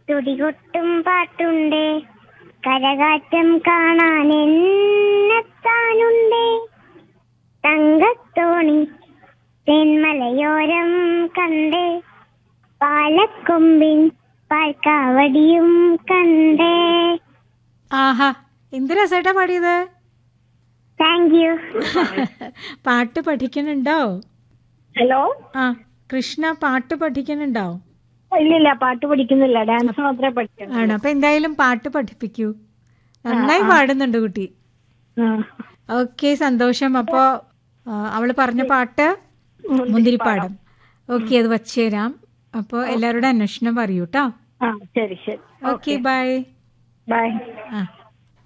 തുടികൊട്ടും പാട്ടുണ്ടേ കരകാറ്റം കാണാൻ എന്നെത്താനുണ്ടേ തങ്കത്തോണി തെന്മലയോരം കണ്ടേ പാലക്കൊമ്പിൻ പാൽക്കാവടിയും കണ്ടേ ആഹാ എന്ത് രസമായിട്ടാ പാടിയത് താങ്ക് യു പാട്ട് പഠിക്കുന്നുണ്ടോ ഹലോ ആ കൃഷ്ണ പാട്ട് പഠിക്കുന്നുണ്ടോ ഇല്ലില്ല പാട്ട് പഠിക്കുന്നില്ല ഡാൻസ് മാത്രമേ പഠിക്കണം ആണ് അപ്പൊ എന്തായാലും പാട്ട് പഠിപ്പിക്കൂ നന്നായി പാടുന്നുണ്ട് കുട്ടി ആ. ഓക്കെ സന്തോഷം അപ്പോ ആ, അവള് പറഞ്ഞ പാട്ട് മുന്തിരിപ്പാടം ഓക്കെ അത് വച്ചുതരാം അപ്പോൾ എല്ലാവരുടെ അന്വേഷണം പറയൂ കേട്ടോ ആ ശരി ശരി ഓക്കെ ബൈ ബൈ ആ